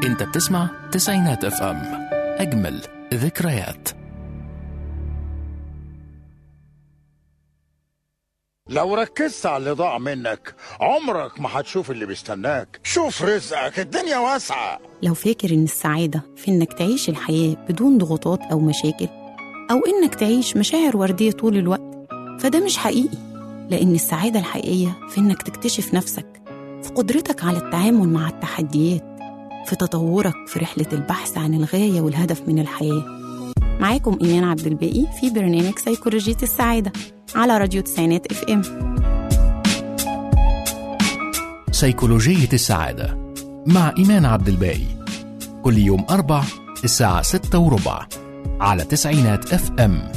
انت بتسمع تسعينات اف ام اجمل ذكريات لو ركزت على اللي ضاع منك عمرك ما هتشوف اللي بيستناك شوف رزقك الدنيا واسعة لو فاكر إن السعادة في إنك تعيش الحياة بدون ضغوطات أو مشاكل أو إنك تعيش مشاعر وردية طول الوقت فده مش حقيقي لأن السعادة الحقيقية في إنك تكتشف نفسك في قدرتك على التعامل مع التحديات في تطورك في رحلة البحث عن الغاية والهدف من الحياة معاكم إيمان عبد الباقي في برنامج سيكولوجية السعادة على راديو تسعينات اف ام سيكولوجية السعادة مع إيمان عبد الباقي كل يوم أربع الساعة ستة وربع على تسعينات اف ام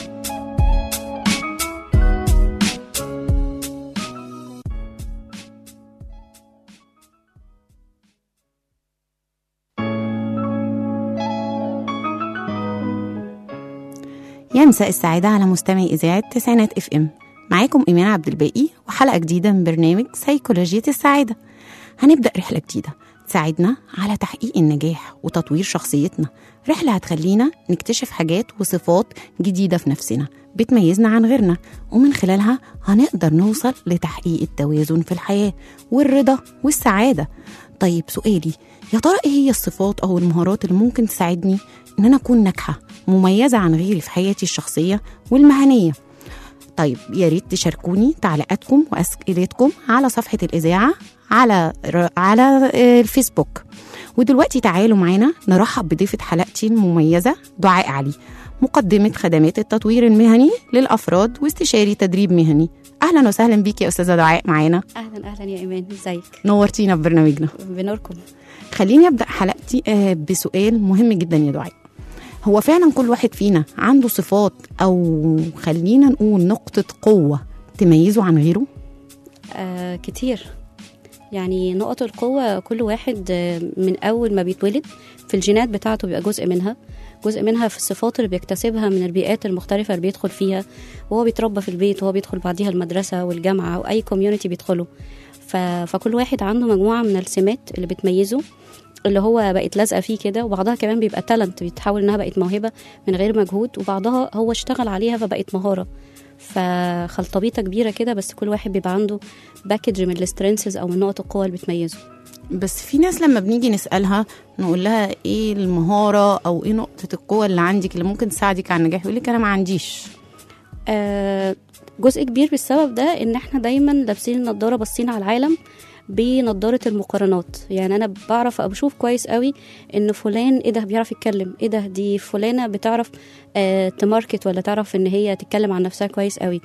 يا مساء السعادة على مستمعي إذاعة تسعينات اف ام معاكم إيمان عبد الباقي وحلقة جديدة من برنامج سيكولوجية السعادة هنبدأ رحلة جديدة تساعدنا على تحقيق النجاح وتطوير شخصيتنا رحلة هتخلينا نكتشف حاجات وصفات جديدة في نفسنا بتميزنا عن غيرنا ومن خلالها هنقدر نوصل لتحقيق التوازن في الحياة والرضا والسعادة طيب سؤالي يا ترى ايه هي الصفات او المهارات اللي ممكن تساعدني ان انا اكون ناجحه مميزه عن غيري في حياتي الشخصيه والمهنيه طيب يا ريت تشاركوني تعليقاتكم واسئلتكم على صفحه الاذاعه على على آه، الفيسبوك ودلوقتي تعالوا معانا نرحب بضيفه حلقتي المميزه دعاء علي مقدمه خدمات التطوير المهني للافراد واستشاري تدريب مهني اهلا وسهلا بيكي يا استاذه دعاء معانا اهلا اهلا يا ايمان ازيك نورتينا في برنامجنا بنوركم خليني ابدا حلقتي آه، بسؤال مهم جدا يا دعاء هو فعلا كل واحد فينا عنده صفات او خلينا نقول نقطه قوه تميزه عن غيره آه كتير يعني نقط القوة كل واحد آه، من أول ما بيتولد في الجينات بتاعته بيبقى جزء منها جزء منها في الصفات اللي بيكتسبها من البيئات المختلفة اللي بيدخل فيها وهو بيتربى في البيت وهو بيدخل بعديها المدرسة والجامعة أو أي كوميونتي بيدخله ف... فكل واحد عنده مجموعة من السمات اللي بتميزه اللي هو بقت لازقه فيه كده وبعضها كمان بيبقى تالنت بيتحول انها بقت موهبه من غير مجهود وبعضها هو اشتغل عليها فبقت مهاره فخلطبيطه كبيره كده بس كل واحد بيبقى عنده باكج من السترينثز او من نقط القوه اللي بتميزه بس في ناس لما بنيجي نسالها نقول لها ايه المهاره او ايه نقطه القوه اللي عندك اللي ممكن تساعدك على النجاح يقول لك انا ما عنديش آه جزء كبير بالسبب ده ان احنا دايما لابسين النضاره باصين على العالم بنضاره المقارنات يعني انا بعرف او بشوف كويس قوي ان فلان ايه ده بيعرف يتكلم ايه ده دي فلانه بتعرف آه تماركت ولا تعرف ان هي تتكلم عن نفسها كويس قوي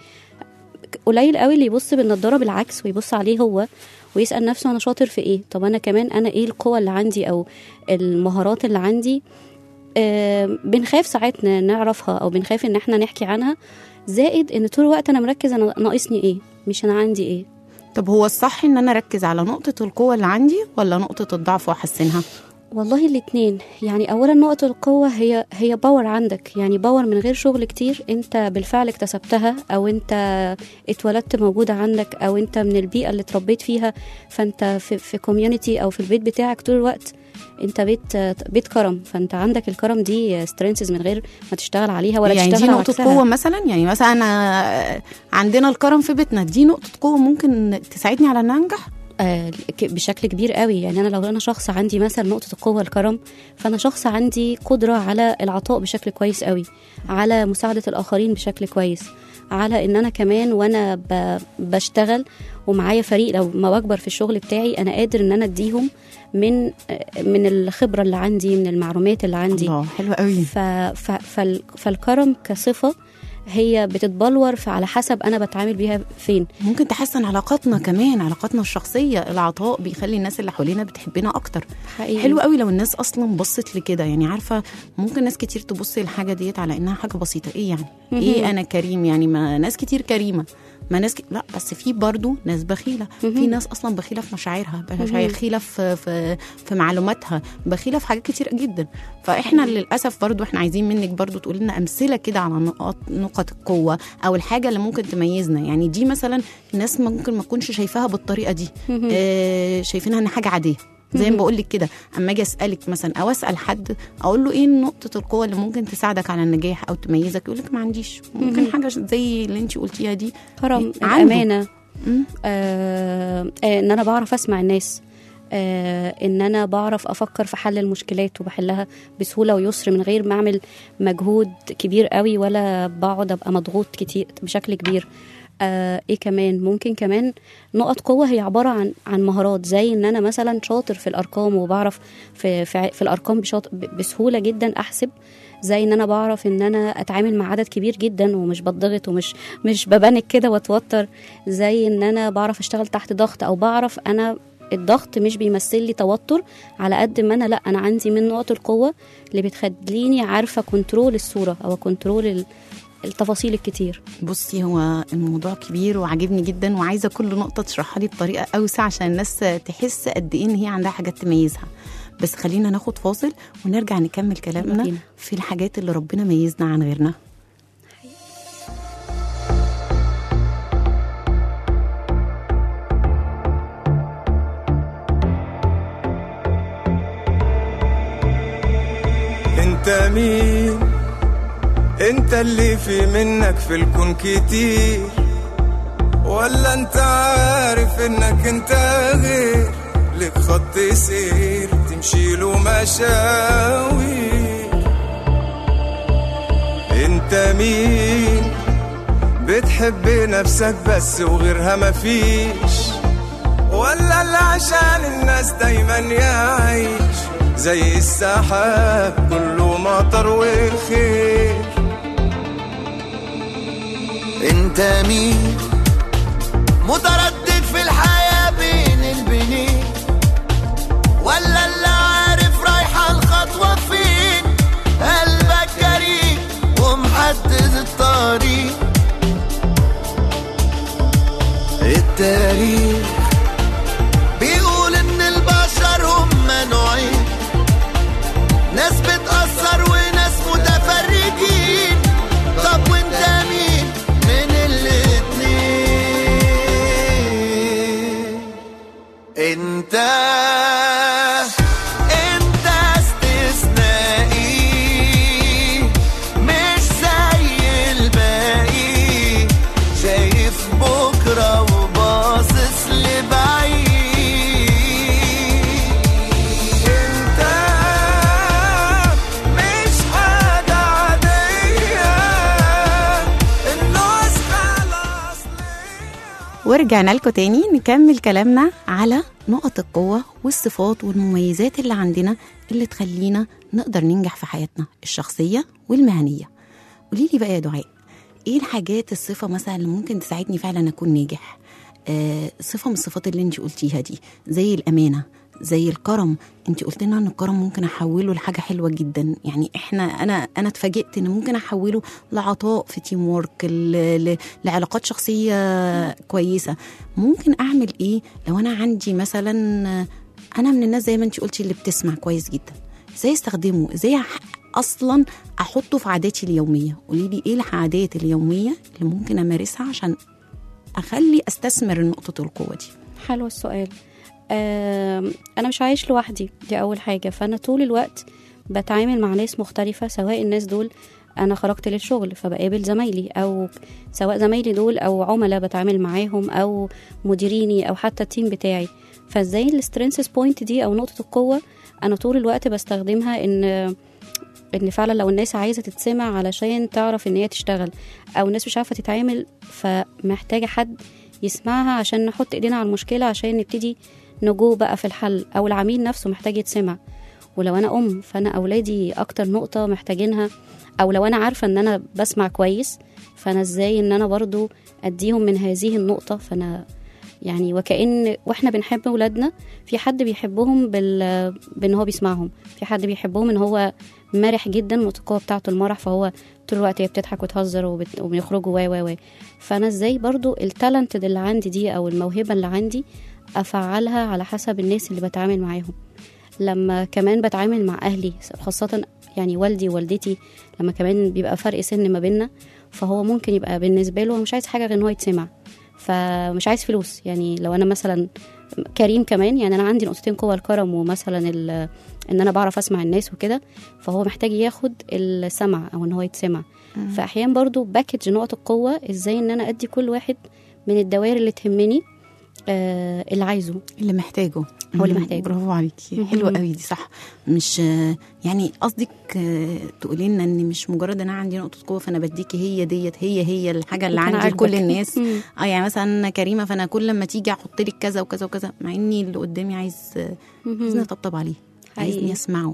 قليل قوي اللي يبص بالنضاره بالعكس ويبص عليه هو ويسال نفسه انا شاطر في ايه طب انا كمان انا ايه القوه اللي عندي او المهارات اللي عندي آه بنخاف ساعات ن- نعرفها او بنخاف ان احنا نحكي عنها زائد ان طول الوقت انا مركز انا ناقصني ايه مش انا عندي ايه طب هو الصح ان انا اركز على نقطه القوه اللي عندي ولا نقطه الضعف واحسنها والله الاتنين يعني اولا نقطة القوة هي هي باور عندك يعني باور من غير شغل كتير انت بالفعل اكتسبتها او انت اتولدت موجودة عندك او انت من البيئة اللي اتربيت فيها فانت في في كوميونتي او في البيت بتاعك طول الوقت انت بيت بيت كرم فانت عندك الكرم دي سترينثز من غير ما تشتغل عليها ولا يعني تشتغل دي على نقطه عكسها. قوه مثلا يعني مثلا انا عندنا الكرم في بيتنا دي نقطه قوه ممكن تساعدني على ان انجح آه، ك- بشكل كبير قوي يعني انا لو انا شخص عندي مثلا نقطه القوه الكرم فانا شخص عندي قدره على العطاء بشكل كويس قوي على مساعده الاخرين بشكل كويس على ان انا كمان وانا ب- بشتغل ومعايا فريق لو ما بكبر في الشغل بتاعي انا قادر ان انا اديهم من آه، من الخبره اللي عندي من المعلومات اللي عندي الله حلو قوي ف... ف... فال... فالكرم كصفه هي بتتبلور في على حسب انا بتعامل بيها فين ممكن تحسن علاقاتنا كمان علاقاتنا الشخصيه العطاء بيخلي الناس اللي حوالينا بتحبنا اكتر حقيقي حلو قوي لو الناس اصلا بصت لكده يعني عارفه ممكن ناس كتير تبص للحاجه ديت على انها حاجه بسيطه ايه يعني ايه انا كريم يعني ما ناس كتير كريمه ما ناس ك... لا بس في برضو ناس بخيله في ناس اصلا بخيله في مشاعرها بخيله في في في معلوماتها بخيله في حاجات كتير جدا فاحنا للاسف برضو احنا عايزين منك برضو تقول لنا امثله كده على نقاط نقط القوه او الحاجه اللي ممكن تميزنا يعني دي مثلا الناس ممكن ما تكونش شايفاها بالطريقه دي آه شايفينها ان حاجه عاديه زي ما مهم. بقول لك كده اما اجي اسالك مثلا او اسال حد اقول له ايه نقطه القوه اللي ممكن تساعدك على النجاح او تميزك يقول لك ما عنديش ممكن مهم. حاجه زي اللي انت قلتيها دي كرم عنده. الامانه مم. آه آه، ان انا بعرف اسمع الناس آه ان انا بعرف افكر في حل المشكلات وبحلها بسهوله ويسر من غير ما اعمل مجهود كبير قوي ولا بقعد ابقى مضغوط كتير بشكل كبير آه ايه كمان ممكن كمان نقط قوه هي عباره عن عن مهارات زي ان انا مثلا شاطر في الارقام وبعرف في في, ع- في الارقام بشاط ب- بسهوله جدا احسب زي ان انا بعرف ان انا اتعامل مع عدد كبير جدا ومش بتضغط ومش مش ببانك كده واتوتر زي ان انا بعرف اشتغل تحت ضغط او بعرف انا الضغط مش بيمثل لي توتر على قد ما انا لا انا عندي من نقط القوه اللي بتخليني عارفه كنترول الصوره او كنترول ال- التفاصيل الكتير بصي هو الموضوع كبير وعاجبني جدا وعايزه كل نقطه تشرحها لي بطريقه اوسع عشان الناس تحس قد ايه ان هي عندها حاجات تميزها بس خلينا ناخد فاصل ونرجع نكمل كلامنا بينا. في الحاجات اللي ربنا ميزنا عن غيرنا انت مين انت اللي في منك في الكون كتير ولا انت عارف انك انت غير لك خط سير تمشي له مشاوي انت مين بتحب نفسك بس وغيرها مفيش ولا اللي عشان الناس دايما يعيش زي السحاب كله مطر وخير انت مين متردد في الحياة بين البنين ولا اللي عارف رايحة الخطوة فين قلبك كريم ومحدد الطريق التاريخ بيقول ان البشر هم نوعين ناس بتأثر وناس متفرجين طب وانت مين من الاتنين انت انت استثنائي مش زي الباقي شايف بكرة وباصص لبعيد انت مش حاجة عادية النسخة الأصلية ورجعنا لكم تاني نكمل كلامنا على نقط القوة والصفات والمميزات اللي عندنا اللي تخلينا نقدر ننجح في حياتنا الشخصية والمهنية قولي لي بقى يا دعاء ايه الحاجات الصفة مثلا اللي ممكن تساعدني فعلا اكون ناجح آه صفة من الصفات اللي انت قلتيها دي زي الأمانة زي الكرم انت قلت لنا ان الكرم ممكن احوله لحاجه حلوه جدا يعني احنا انا انا اتفاجئت ان ممكن احوله لعطاء في تيم وورك ل- ل- لعلاقات شخصيه كويسه ممكن اعمل ايه لو انا عندي مثلا انا من الناس زي ما انت قلتي اللي بتسمع كويس جدا ازاي استخدمه ازاي أح- اصلا احطه في عاداتي اليوميه قولي لي ايه العادات اليوميه اللي ممكن امارسها عشان اخلي استثمر نقطه القوه دي حلو السؤال آم، انا مش عايش لوحدي دي اول حاجه فانا طول الوقت بتعامل مع ناس مختلفه سواء الناس دول انا خرجت للشغل فبقابل زمايلي او سواء زمايلي دول او عملاء بتعامل معاهم او مديريني او حتى التيم بتاعي فازاي السترينثس بوينت دي او نقطه القوه انا طول الوقت بستخدمها ان ان فعلا لو الناس عايزه تتسمع علشان تعرف ان هي تشتغل او الناس مش عارفه تتعامل فمحتاجه حد يسمعها عشان نحط ايدينا على المشكله عشان نبتدي نجو بقى في الحل او العميل نفسه محتاج يتسمع ولو انا ام فانا اولادي اكتر نقطه محتاجينها او لو انا عارفه ان انا بسمع كويس فانا ازاي ان انا برضو اديهم من هذه النقطه فانا يعني وكأن واحنا بنحب ولادنا في حد بيحبهم بال... بان هو بيسمعهم في حد بيحبهم ان هو مرح جدا نقطة القوة بتاعته المرح فهو طول الوقت هي بتضحك وتهزر وبت... وبيخرجوا و و و فانا ازاي برضو التالنت اللي عندي دي او الموهبة اللي عندي افعلها على حسب الناس اللي بتعامل معاهم لما كمان بتعامل مع اهلي خاصة يعني والدي ووالدتي لما كمان بيبقى فرق سن ما بيننا فهو ممكن يبقى بالنسبة له هو مش عايز حاجة غير ان هو يتسمع فمش عايز فلوس يعني لو انا مثلا كريم كمان يعني انا عندي نقطتين قوه الكرم ومثلا ال- ان انا بعرف اسمع الناس وكده فهو محتاج ياخد السمع او ان هو يتسمع فاحيانا برضو باكج نقط القوه ازاي ان انا ادي كل واحد من الدوائر اللي تهمني آه اللي عايزه اللي محتاجه هو اللي مم، محتاجه. برافو عليكي مهم. حلوه قوي دي صح مش آه، يعني قصدك آه، تقولي لنا ان مش مجرد ان انا عندي نقطه قوه فانا بديكي هي ديت هي هي الحاجه اللي وكان عندي عاجبك. لكل الناس مم. اه يعني مثلا انا كريمه فانا كل لما تيجي احط لك كذا وكذا وكذا مع اني اللي قدامي عايز آه، مهم. عايزني اطبطب عليه حقيقي. عايزني اسمعه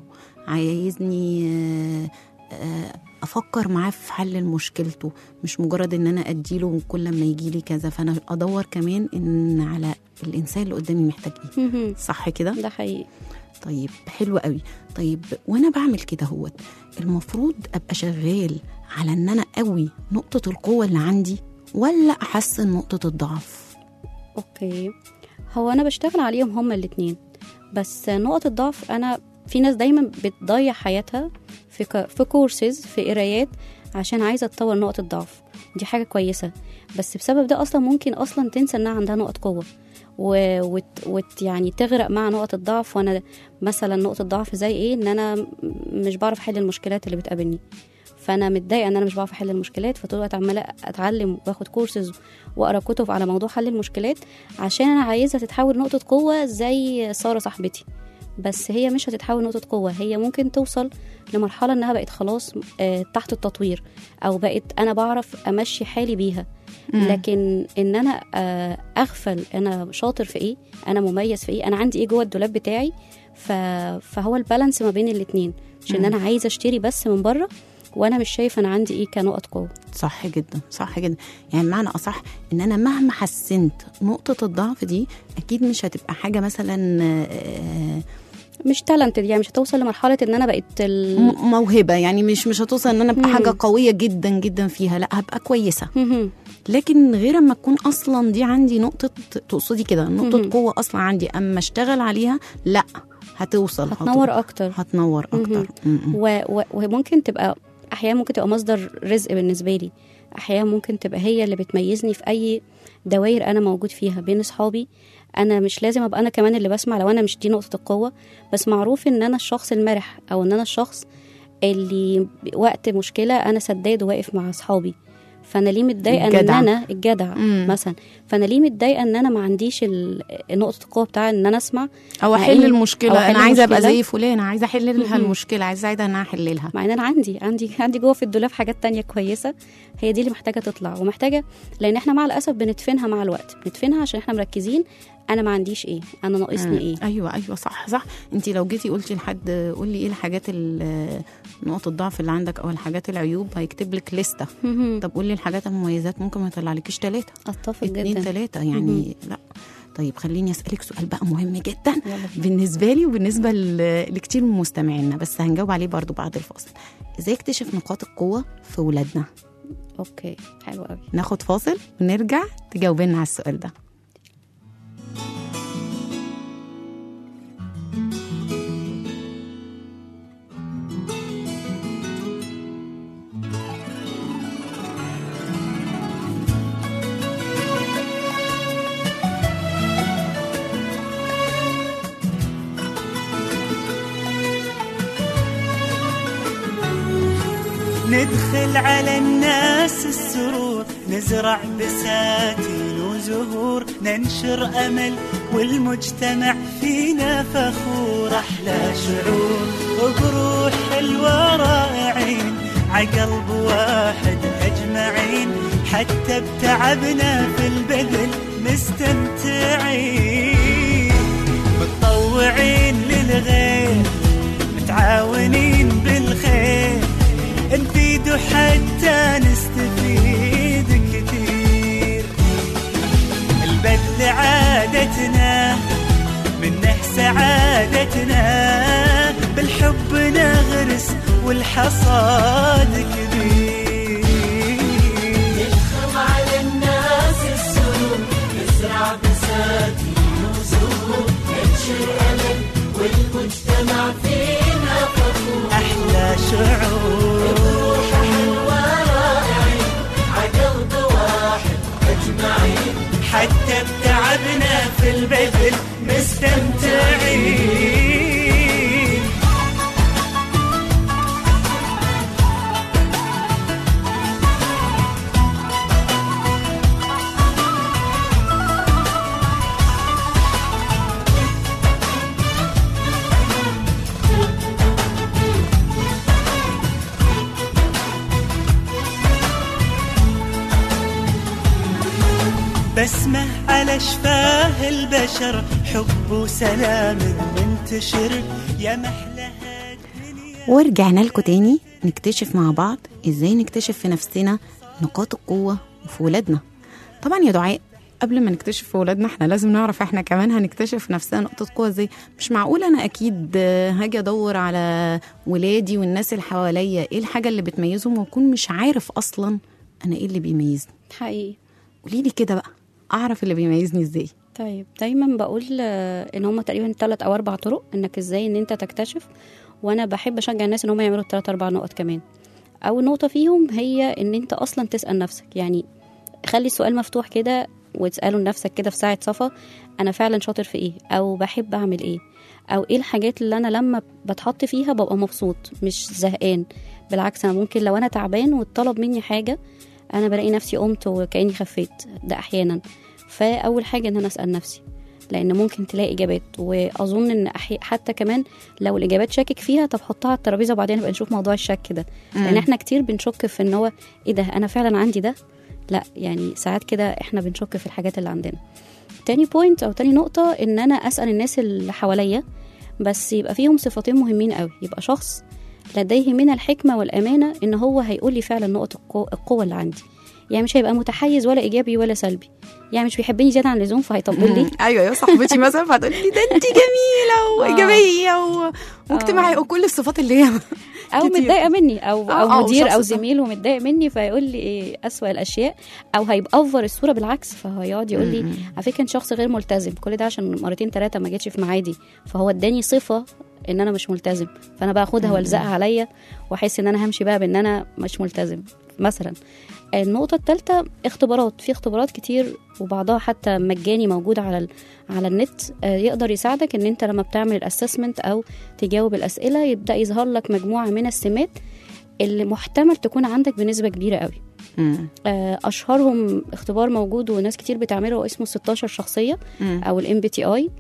عايزني آه، آه، افكر معاه في حل مشكلته مش مجرد ان انا اديله كل لما يجي لي كذا فانا ادور كمان ان على الانسان اللي قدامي محتاج ايه مهم. صح كده ده حقيقي طيب حلو قوي طيب وانا بعمل كده هوت المفروض ابقى شغال على ان انا قوي نقطه القوه اللي عندي ولا احسن نقطه الضعف اوكي هو انا بشتغل عليهم هما الاتنين بس نقط الضعف انا في ناس دايما بتضيع حياتها في ك... في كورسز في قرايات عشان عايزه تطور نقط الضعف دي حاجه كويسه بس بسبب ده اصلا ممكن اصلا تنسى انها عندها نقط قوه و... وت... وت... يعني تغرق مع نقط الضعف وانا مثلا نقطه ضعف زي ايه ان انا م- مش بعرف احل المشكلات اللي بتقابلني فانا متضايقه ان انا مش بعرف احل المشكلات فطول الوقت عماله اتعلم واخد كورسز واقرا كتب على موضوع حل المشكلات عشان انا عايزها تتحول نقطه قوه زي ساره صاحبتي بس هي مش هتتحول نقطه قوه هي ممكن توصل لمرحله انها بقت خلاص آه، تحت التطوير او بقت انا بعرف امشي حالي بيها لكن ان انا آه، اغفل انا شاطر في ايه انا مميز في ايه انا عندي ايه جوه الدولاب بتاعي ف... فهو البالانس ما بين الاتنين مش ان انا عايزه اشتري بس من بره وانا مش شايف انا عندي ايه كنقط قوه صح جدا صح جدا يعني معنى اصح ان انا مهما حسنت نقطه الضعف دي اكيد مش هتبقى حاجه مثلا آه، مش تالنتد يعني مش هتوصل لمرحله ان انا بقيت ال... م- موهبه يعني مش مش هتوصل ان انا ابقى مم. حاجه قويه جدا جدا فيها لا هبقى كويسه مهم. لكن غير اما تكون اصلا دي عندي نقطه تقصدي كده نقطه مهم. قوه اصلا عندي اما اشتغل عليها لا هتوصل هتنور هتوصل. اكتر هتنور اكتر م-م. و... و... وممكن تبقى احيانا ممكن تبقى مصدر رزق بالنسبه لي احيانا ممكن تبقى هي اللي بتميزني في اي دوائر انا موجود فيها بين اصحابي انا مش لازم ابقى انا كمان اللي بسمع لو انا مش دي نقطه القوه بس معروف ان انا الشخص المرح او ان انا الشخص اللي وقت مشكله انا سداد وواقف مع اصحابي فانا ليه متضايقه ان الجدع. انا الجدع مم. مثلا فانا ليه متضايقه ان انا ما عنديش ال- نقطه القوه بتاع ان انا اسمع او مع احل إن- المشكله أو أحل انا عايزه ابقى المشكلة. زي فلانه عايزه احل لها مهم. المشكله عايزه عايزه ان انا احل لها مع ان انا عندي عندي عندي جوه في الدولاب حاجات تانية كويسه هي دي اللي محتاجه تطلع ومحتاجه لان احنا مع الاسف بندفنها مع الوقت بندفنها عشان احنا مركزين انا ما عنديش ايه انا ناقصني ايه ايوه ايوه صح صح انت لو جيتي قلتي لحد قول لي ايه الحاجات ال- نقط الضعف اللي عندك او الحاجات العيوب هيكتب لك لسته مهم. طب قولي الحاجات المميزات ممكن ما يطلعلكيش ثلاثه اتفق اتنين جدا ثلاثه يعني لا طيب خليني اسالك سؤال بقى مهم جدا يلا بينا. بالنسبه لي وبالنسبه ل- لكتير من مستمعينا بس هنجاوب عليه برضو بعد الفاصل ازاي اكتشف نقاط القوه في ولادنا اوكي حلو قوي ناخد فاصل ونرجع تجاوبنا على السؤال ده ندخل على الناس السرور نزرع بساتين وزهور ننشر أمل والمجتمع فينا فخور أحلى شعور وبروح حلوة رائعين عقلب واحد أجمعين حتى بتعبنا في البذل مستمتعين متطوعين للغير متعاونين بالخير نفيد حتى نستفيد كثير البذل عادتنا منه سعادتنا بالحب نغرس والحصاد كبير ندخل على الناس السرور نزرع بساتين وزهور ننشر أمل والمجتمع فينا فخور أحلى شعور روح حلوة رائعين عقلب واحد أجمعين حتى بتعبنا في بالبذل مستمتعين بسمة على شفاه البشر حب وسلام منتشر يا محلها الدنيا ورجعنا لكم تاني نكتشف مع بعض ازاي نكتشف في نفسنا نقاط القوة وفي ولادنا طبعا يا دعاء قبل ما نكتشف في ولادنا احنا لازم نعرف احنا كمان هنكتشف في نفسنا نقطة قوة ازاي مش معقول انا اكيد آه، هاجي ادور على ولادي والناس اللي حواليا ايه الحاجة اللي بتميزهم واكون مش عارف اصلا انا ايه اللي بيميزني حقيقي قولي لي كده بقى اعرف اللي بيميزني ازاي طيب دايما بقول آه، ان هم تقريبا ثلاث او اربع طرق انك ازاي ان انت تكتشف وانا بحب اشجع الناس ان هم يعملوا الثلاث اربع نقط كمان اول نقطه فيهم هي ان انت اصلا تسال نفسك يعني خلي السؤال مفتوح كده وتساله لنفسك كده في ساعه صفا انا فعلا شاطر في ايه او بحب اعمل ايه او ايه الحاجات اللي انا لما بتحط فيها ببقى مبسوط مش زهقان بالعكس انا ممكن لو انا تعبان واتطلب مني حاجه انا بلاقي نفسي قمت وكاني خفيت ده احيانا فاول حاجه ان انا اسال نفسي لان ممكن تلاقي اجابات واظن ان أحي... حتى كمان لو الاجابات شاكك فيها طب حطها على الترابيزه وبعدين نبقى نشوف موضوع الشك ده لان احنا كتير بنشك في ان هو ايه ده انا فعلا عندي ده لا يعني ساعات كده احنا بنشك في الحاجات اللي عندنا تاني بوينت او تاني نقطه ان انا اسال الناس اللي حواليا بس يبقى فيهم صفتين مهمين قوي يبقى شخص لديه من الحكمه والامانه ان هو هيقول لي فعلا نقط القو- القوه اللي عندي يعني مش هيبقى متحيز ولا ايجابي ولا سلبي يعني مش بيحبني زياده عن اللزوم فهيطبل لي ايوه يا صاحبتي مثلا فهتقول لي ده انت جميله وايجابيه و... واجتماعيه وكل الصفات اللي هي او كتير. متضايقه مني او آه، او آه، مدير او شخص صح. زميل ومتضايق مني فيقول لي إيه اسوأ الاشياء او هيبأفر الصوره بالعكس فهيقعد يقول لي على فكره انت شخص غير ملتزم كل ده عشان مرتين ثلاثه ما جيتش في ميعادي فهو اداني صفه ان انا مش ملتزم فانا باخدها والزقها عليا واحس ان انا همشي بقى بان انا مش ملتزم مثلا النقطة الثالثة اختبارات في اختبارات كتير وبعضها حتى مجاني موجود على ال... على النت آه، يقدر يساعدك ان انت لما بتعمل الاسسمنت او تجاوب الاسئلة يبدأ يظهر لك مجموعة من السمات اللي محتمل تكون عندك بنسبة كبيرة قوي مم. آه، اشهرهم اختبار موجود وناس كتير بتعمله اسمه 16 شخصيه مم. او الام بي تي اي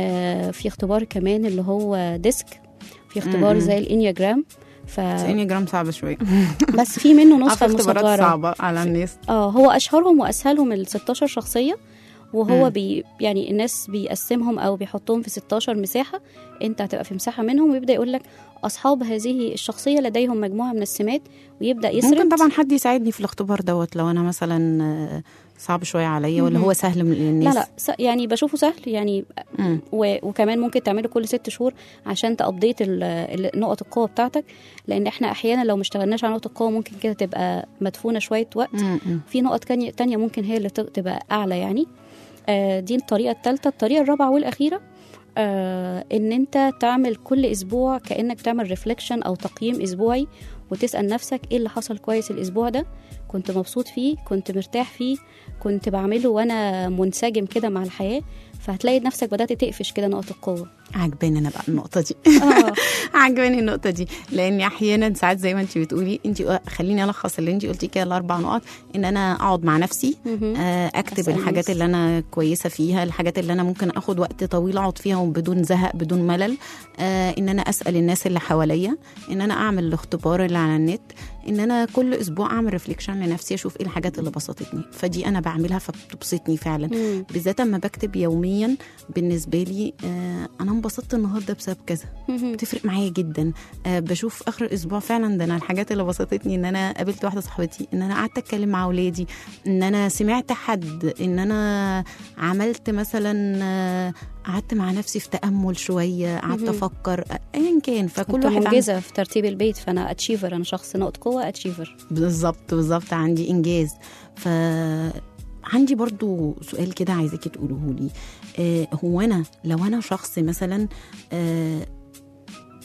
في اختبار كمان اللي هو ديسك في اختبار مم. زي الانياجرام ف تلاقيني جرام صعب شويه بس في منه عارفه نسخه اختبارات مصغره صعبه على الناس اه هو اشهرهم واسهلهم ال 16 شخصيه وهو مم. بي يعني الناس بيقسمهم او بيحطهم في 16 مساحه انت هتبقى في مساحه منهم ويبدا يقول لك اصحاب هذه الشخصيه لديهم مجموعه من السمات ويبدا يسرد ممكن طبعا حد يساعدني في الاختبار دوت لو انا مثلا آه، صعب شويه عليا ولا مهم. هو سهل من لا للناس لا س- يعني بشوفه سهل يعني مم. و- وكمان ممكن تعمله كل ست شهور عشان تابديت ال- ال- نقط القوه بتاعتك لان احنا احيانا لو ما اشتغلناش على نقط القوه ممكن كده تبقى مدفونه شويه وقت مم. مم. في نقط كاني- تانية ممكن هي اللي ت- تبقى اعلى يعني آه، دي الطريقه الثالثه الطريقه الرابعه والاخيره آه، ان انت تعمل كل اسبوع كانك تعمل ريفليكشن او تقييم اسبوعي وتسال نفسك ايه اللي حصل كويس الاسبوع ده كنت مبسوط فيه كنت مرتاح فيه كنت بعمله وانا منسجم كده مع الحياه فهتلاقي نفسك بدات تقفش كده نقط القوه عجباني انا بقى النقطه دي اه عجباني النقطة دي لأن أحيانا ساعات زي ما أنت بتقولي أنت خليني ألخص اللي أنت قلتي كده الأربع نقط إن أنا أقعد مع نفسي مهم. آه، أكتب أسأل الحاجات نفسي. اللي أنا كويسة فيها الحاجات اللي أنا ممكن أخد وقت طويل أقعد فيها وبدون زهق بدون ملل آه، إن أنا أسأل الناس اللي حواليا إن أنا أعمل الاختبار اللي على النت إن أنا كل أسبوع أعمل ريفليكشن لنفسي أشوف إيه الحاجات اللي بسطتني فدي أنا بعملها فبتبسطني فعلا مم. بالذات اما بكتب يوميا بالنسبه لي آه انا انبسطت النهارده بسبب كذا مهم. بتفرق معايا جدا آه بشوف اخر الاسبوع فعلا ده انا الحاجات اللي بسطتني ان انا قابلت واحده صاحبتي ان انا قعدت اتكلم مع اولادي ان انا سمعت حد ان انا عملت مثلا آه، قعدت مع نفسي في تامل شويه قعدت مهم. افكر آه، ايا كان فكل كنت واحد عنده منجزه في ترتيب البيت فانا اتشيفر انا شخص نقط قوه اتشيفر بالظبط بالظبط عندي انجاز ف عندي برضو سؤال كده عايزاكي تقوله لي آه هو انا لو انا شخص مثلا آه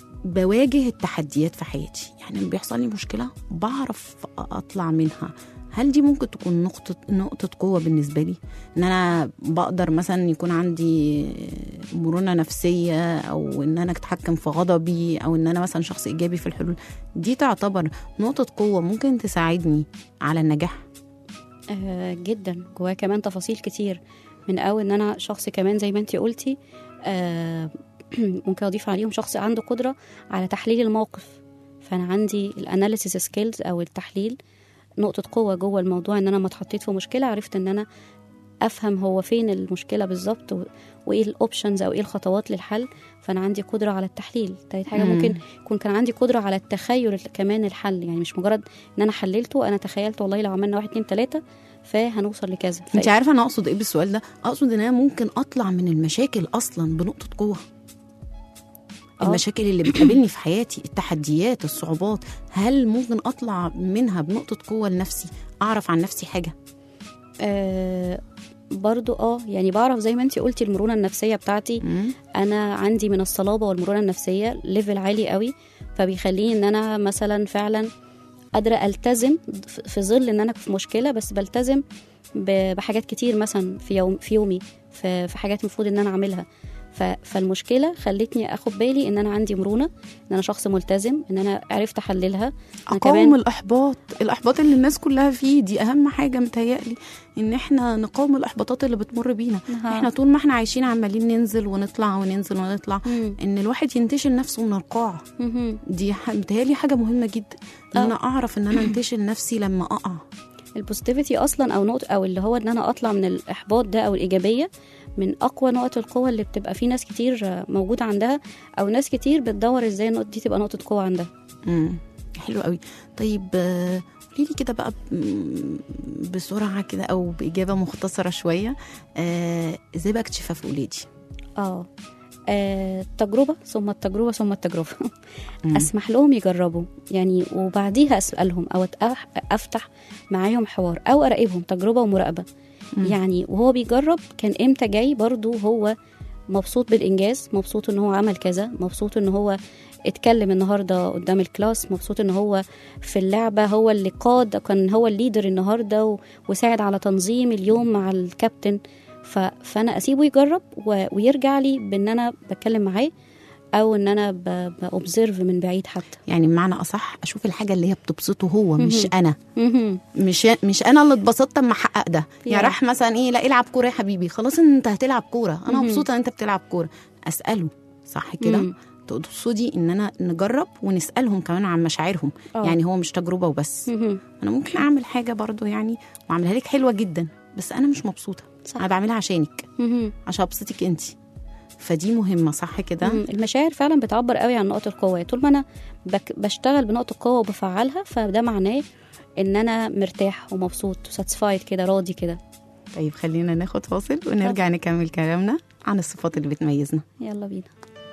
بواجه التحديات في حياتي يعني لما بيحصل لي مشكله بعرف اطلع منها هل دي ممكن تكون نقطة نقطة قوة بالنسبة لي؟ إن أنا بقدر مثلا يكون عندي مرونة نفسية أو إن أنا أتحكم في غضبي أو إن أنا مثلا شخص إيجابي في الحلول دي تعتبر نقطة قوة ممكن تساعدني على النجاح؟ آه جدا جواه كمان تفاصيل كتير من اول ان انا شخص كمان زي ما انتي قلتي آه ممكن اضيف عليهم شخص عنده قدره على تحليل الموقف فانا عندي الاناليسيس سكيلز او التحليل نقطه قوه جوه الموضوع ان انا ما اتحطيت في مشكله عرفت ان انا افهم هو فين المشكله بالظبط و- وايه الاوبشنز او ايه الخطوات للحل فانا عندي قدره على التحليل تالت حاجه مم. ممكن يكون كان عندي قدره على التخيل كمان الحل يعني مش مجرد ان انا حللته انا تخيلت والله لو عملنا واحد اتنين تلاته فهنوصل لكذا انت عارفه انا اقصد ايه بالسؤال ده اقصد ان انا ممكن اطلع من المشاكل اصلا بنقطه قوه آه. المشاكل اللي بتقابلني في حياتي التحديات الصعوبات هل ممكن اطلع منها بنقطه قوه لنفسي اعرف عن نفسي حاجه آه برضو اه يعني بعرف زي ما انتي قلتي المرونه النفسيه بتاعتي مم. انا عندي من الصلابه والمرونه النفسيه ليفل عالي قوي فبيخليني ان انا مثلا فعلا قادره التزم ف- في ظل ان انا في مشكله بس بلتزم ب- بحاجات كتير مثلا في يوم في يومي في في حاجات المفروض ان انا اعملها ف- فالمشكله خلتني اخد بالي ان انا عندي مرونه ان انا شخص ملتزم ان انا عرفت احللها أنا اقاوم الاحباط الاحباط اللي الناس كلها فيه دي اهم حاجه متهيألي ان احنا نقاوم الاحباطات اللي بتمر بينا أها. احنا طول ما احنا عايشين عمالين ننزل ونطلع وننزل ونطلع مم. ان الواحد ينتشل نفسه من القاع مهم. دي ح- متهيألي حاجه مهمه جدا ان آه. انا اعرف ان انا انتشل نفسي لما اقع البوزيتيفيتي اصلا او نقطه او اللي هو ان انا اطلع من الاحباط ده او الايجابيه من اقوى نقط القوه اللي بتبقى في ناس كتير آه، موجوده عندها او ناس كتير بتدور ازاي النقطه دي تبقى نقطه قوه عندها امم حلو قوي طيب آه، قولي لي كده بقى ب- بسرعه كده او باجابه مختصره شويه آه، ازاي بقى اكتشفها في ولادي اه آه، التجربة ثم التجربة ثم التجربة مم. أسمح لهم يجربوا يعني وبعديها أسألهم أو أتأح- أفتح معاهم حوار أو أراقبهم تجربة ومراقبة مم. يعني وهو بيجرب كان إمتى جاي برضو هو مبسوط بالإنجاز مبسوط إن هو عمل كذا مبسوط إن هو اتكلم النهاردة قدام الكلاس مبسوط إن هو في اللعبة هو اللي قاد كان هو الليدر النهاردة و- وساعد على تنظيم اليوم مع الكابتن ف... فانا اسيبه يجرب و... ويرجع لي بان انا بتكلم معاه او ان انا ب... باوبزرف من بعيد حتى يعني بمعنى اصح اشوف الحاجه اللي هي بتبسطه هو مش انا مهم. مش مش انا اللي اتبسطت اما احقق ده يا. يعني راح مثلا ايه لا العب كوره يا حبيبي خلاص انت هتلعب كوره انا مهم. مبسوطه ان انت بتلعب كوره اساله صح كده مم. تقصدي ان انا نجرب ونسالهم كمان عن مشاعرهم آه. يعني هو مش تجربه وبس مهم. انا ممكن اعمل حاجه برضو يعني واعملها لك حلوه جدا بس انا مش مبسوطه صح. انا بعملها عشانك مهم. عشان ابسطك انت فدي مهمه صح كده مم. المشاعر فعلا بتعبر قوي عن نقط القوه طول ما انا بك... بشتغل بنقط القوه وبفعلها فده معناه ان انا مرتاح ومبسوط وساتسفايد كده راضي كده طيب خلينا ناخد فاصل ونرجع نكمل كلامنا عن الصفات اللي بتميزنا يلا بينا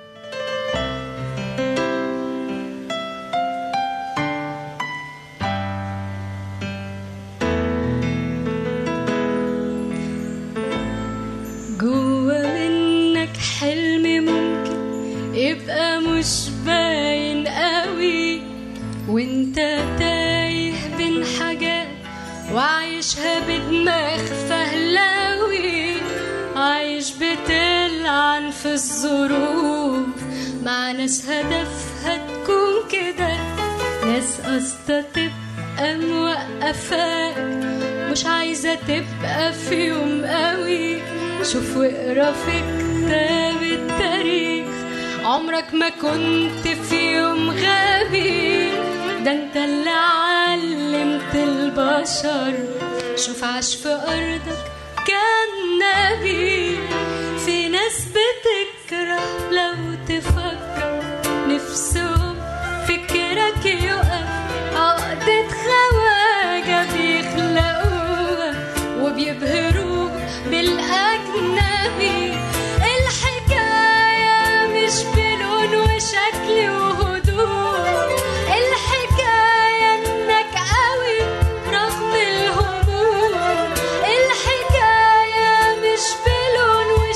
جوا منك حلم ممكن يبقى مش باين قوي وانت تايه بين حاجات وعايشها بدماغ فهلاوي عايش بتلعن في الظروف مع ناس هدفها تكون كده ناس قصدها تبقى موقفاك مش عايزة تبقى في يوم قوي شوف واقرا في كتاب التاريخ عمرك ما كنت في يوم غبي ده انت اللي علمت البشر شوف عاش في ارضك كان نبي في ناس بتكره لو تفكر نفسهم فكرك يقف عقدة خواجة بيخلقوها وبيبهروك بالأجنبي الحكاية مش بلون وشكل وهدوء الحكاية انك قوي رغم الهموم الحكاية مش بلون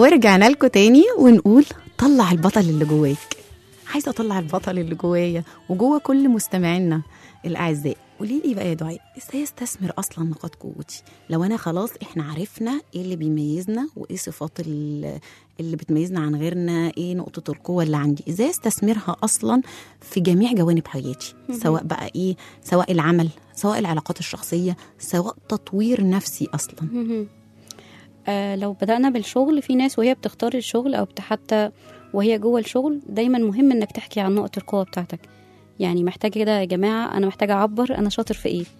ورجعنا لكم تاني ونقول طلع البطل اللي جواك عايزه اطلع البطل اللي جوايا وجوه كل مستمعينا الاعزاء قولي لي بقى يا دعاء ازاي استثمر اصلا نقاط قوتي لو انا خلاص احنا عرفنا ايه اللي بيميزنا وايه صفات ال- اللي بتميزنا عن غيرنا ايه نقطه القوه اللي عندي ازاي استثمرها اصلا في جميع جوانب حياتي سواء بقى ايه سواء العمل سواء العلاقات الشخصيه سواء تطوير نفسي اصلا مهم. آه لو بدأنا بالشغل في ناس وهي بتختار الشغل أو بت- حتى وهي جوه الشغل دايما مهم إنك تحكي عن نقط القوة بتاعتك يعني محتاجة كده يا جماعة أنا محتاجة أعبر أنا شاطر في إيه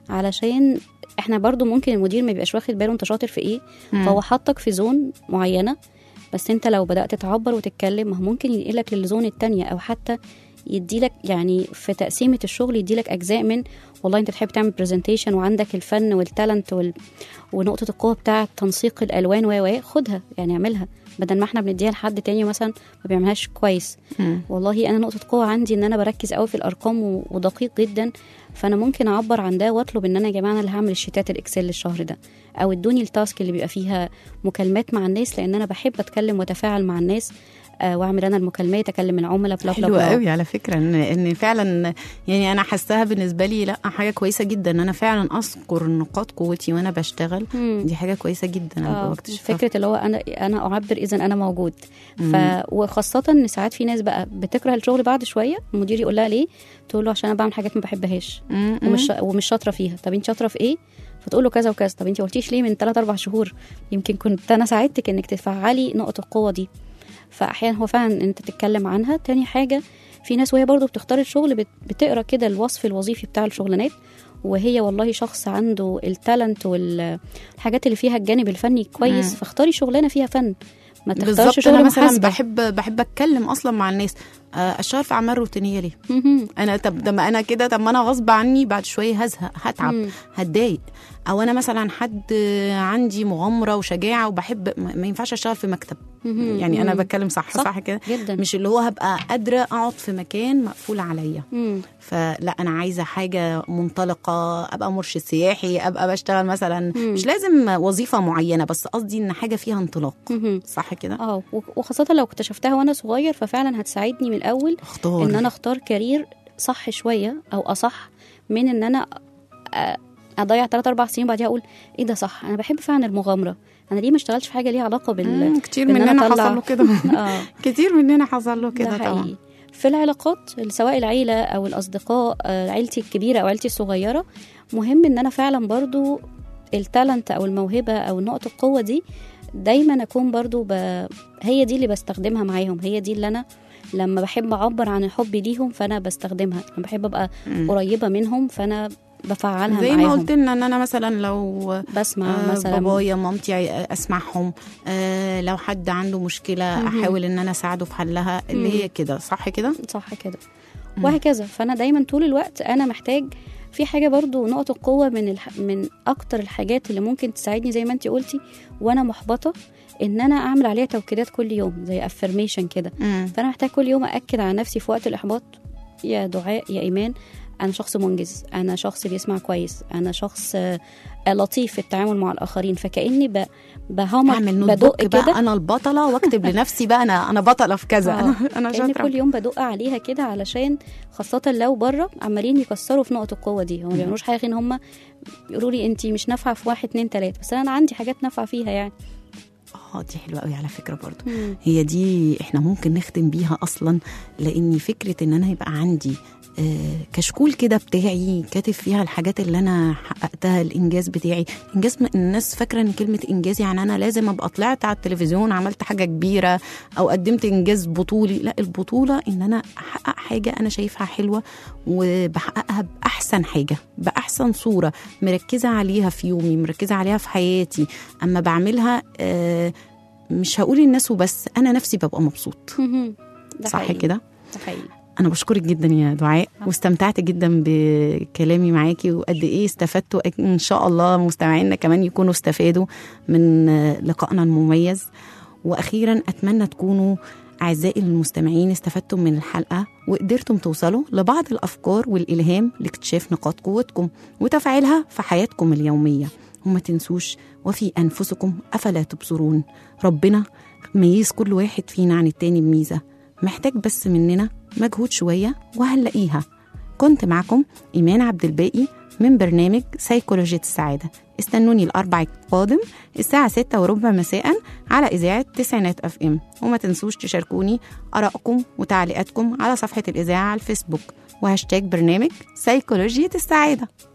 علشان احنا برضو ممكن المدير ما يبقاش واخد باله انت شاطر في ايه فهو حطك في زون معينة بس انت لو بدأت تعبر وتتكلم ما هو ممكن ينقلك للزون التانية او حتى يديلك يعني في تقسيمة الشغل يديلك أجزاء من والله أنت تحب تعمل برزنتيشن وعندك الفن والتالنت وال... ونقطة القوة بتاعة تنسيق الألوان و و خدها يعني اعملها بدل ما احنا بنديها لحد تاني مثلا ما بيعملهاش كويس والله أنا نقطة قوة عندي إن أنا بركز قوي في الأرقام و... ودقيق جدا فأنا ممكن أعبر عن ده وأطلب إن أنا يا جماعة أنا اللي هعمل الشيتات الإكسل الشهر ده أو ادوني التاسك اللي بيبقى فيها مكالمات مع الناس لأن أنا بحب أتكلم وأتفاعل مع الناس آه، واعمل انا المكالمات اكلم العملاء بلا بلا حلوة بلا قوي على فكرة ان ان فعلا يعني انا حاساها بالنسبة لي لا حاجة كويسة جدا ان انا فعلا اذكر نقاط قوتي وانا بشتغل مم. دي حاجة كويسة جدا انا آه، بكتشفها فكره اللي هو انا انا اعبر اذا انا موجود ف وخاصه ان ساعات في ناس بقى بتكره الشغل بعد شويه المدير يقول لها ليه تقول له عشان انا بعمل حاجات ما بحبهاش مم. ومش ومش شاطره فيها طب انت شاطره في ايه فتقول له كذا وكذا طب انت قلتيش ليه من 3 4 شهور يمكن كنت انا ساعدتك انك تفعلي نقط القوه دي فاحيانا هو فعلا انت تتكلم عنها تاني حاجه في ناس وهي برضو بتختار الشغل بت- بتقرا كده الوصف الوظيفي بتاع الشغلانات وهي والله شخص عنده التالنت والحاجات اللي فيها الجانب الفني كويس مم. فاختاري شغلانه فيها فن ما تختارش بالظبط شغل انا مثلا محاسبه بحب بحب اتكلم اصلا مع الناس آه، اشتغل في اعمال روتينيه ليه مهم. انا طب طب ما انا كده طب ما انا غصب عني بعد شويه هزهق هتعب مم. هتضايق او انا مثلا حد عندي مغامره وشجاعه وبحب ما ما ينفعش اشتغل في مكتب مهم. يعني انا مم. بتكلم صح صح. صح, كده جدا مش اللي هو هبقى قادره اقعد في مكان مقفول عليا مم. فلا انا عايزه حاجه منطلقه ابقى مرشد سياحي ابقى بشتغل مثلا مم. مش لازم وظيفه معينه بس قصدي ان حاجه فيها انطلاق مهم. صح كده اه و- وخاصه لو اكتشفتها وانا صغير ففعلا هتساعدني من الاول اختار ان انا اختار كارير صح شويه او اصح من ان انا أ- اضيع 3 4 سنين بعدها اقول ايه ده صح انا بحب فعلا المغامره انا ليه ما اشتغلش في حاجه ليها علاقه بال مم، كتير بإن أنا مننا أطلع- حصل له كده اه كتير مننا حصل له كده ده طبعا حقيقي في العلاقات سواء العيلة أو الأصدقاء آه، عيلتي الكبيرة أو عيلتي الصغيرة مهم إن أنا فعلا برضو التالنت أو الموهبة أو نقطة القوة دي دايما أكون برضو ب... هي دي اللي بستخدمها معاهم هي دي اللي أنا لما بحب أعبر عن حبي ليهم فأنا بستخدمها لما بحب أبقى قريبة منهم فأنا بفعلها زي ما معاهم قلت لنا ان انا مثلا لو بسمع آه مثلا بابايا مامتي اسمعهم آه لو حد عنده مشكله مهم. احاول ان انا اساعده في حلها اللي هي كده صح كده صح كده وهكذا فانا دايما طول الوقت انا محتاج في حاجه برضو نقط القوه من الح... من اكتر الحاجات اللي ممكن تساعدني زي ما انت قلتي وانا محبطه ان انا اعمل عليها توكيدات كل يوم زي افرميشن كده مم. فانا محتاج كل يوم ااكد على نفسي في وقت الاحباط يا دعاء يا ايمان انا شخص منجز انا شخص بيسمع كويس انا شخص آه، لطيف في التعامل مع الاخرين فكاني ب... بهمر اعمل نوت بدق بوك بقى كده انا البطله واكتب لنفسي بقى انا انا بطله في كذا آه. انا انا كأن شاطره كل يوم بدق عليها كده علشان خاصة لو بره عمالين يكسروا في نقط القوة دي هم ما بيعملوش حاجة غير ان هم يقولوا لي انت مش نافعة في واحد اتنين تلاتة بس انا عندي حاجات نافعة فيها يعني اه دي حلوه قوي على فكره برضو هي دي احنا ممكن نختم بيها اصلا لاني فكره ان انا يبقى عندي آه، كشكول كده بتاعي كاتب فيها الحاجات اللي انا حققتها الانجاز بتاعي انجاز م- الناس فاكره ان كلمه انجاز يعني انا لازم ابقى طلعت على التلفزيون عملت حاجه كبيره او قدمت انجاز بطولي لا البطوله ان انا احقق حاجه انا شايفها حلوه وبحققها باحسن حاجه باحسن صوره مركزه عليها في يومي مركزه عليها في حياتي اما بعملها آه، مش هقول الناس وبس انا نفسي ببقى مبسوط ده صح حقيقي. كده ده حقيقي انا بشكرك جدا يا دعاء واستمتعت جدا بكلامي معاكي وقد ايه استفدتوا ان شاء الله مستمعينا كمان يكونوا استفادوا من آه، لقائنا المميز واخيرا اتمنى تكونوا اعزائي المستمعين استفدتم من الحلقه وقدرتم توصلوا لبعض الافكار والالهام لاكتشاف نقاط قوتكم وتفعيلها في حياتكم اليوميه وما تنسوش وفي انفسكم افلا تبصرون ربنا ميز كل واحد فينا عن التاني بميزة محتاج بس مننا مجهود شوية وهنلاقيها كنت معكم إيمان عبد الباقي من برنامج سيكولوجية السعادة استنوني الأربع القادم الساعة ستة وربع مساء على إذاعة تسعينات أف إم وما تنسوش تشاركوني آرائكم وتعليقاتكم على صفحة الإذاعة على الفيسبوك وهاشتاج برنامج سيكولوجية السعادة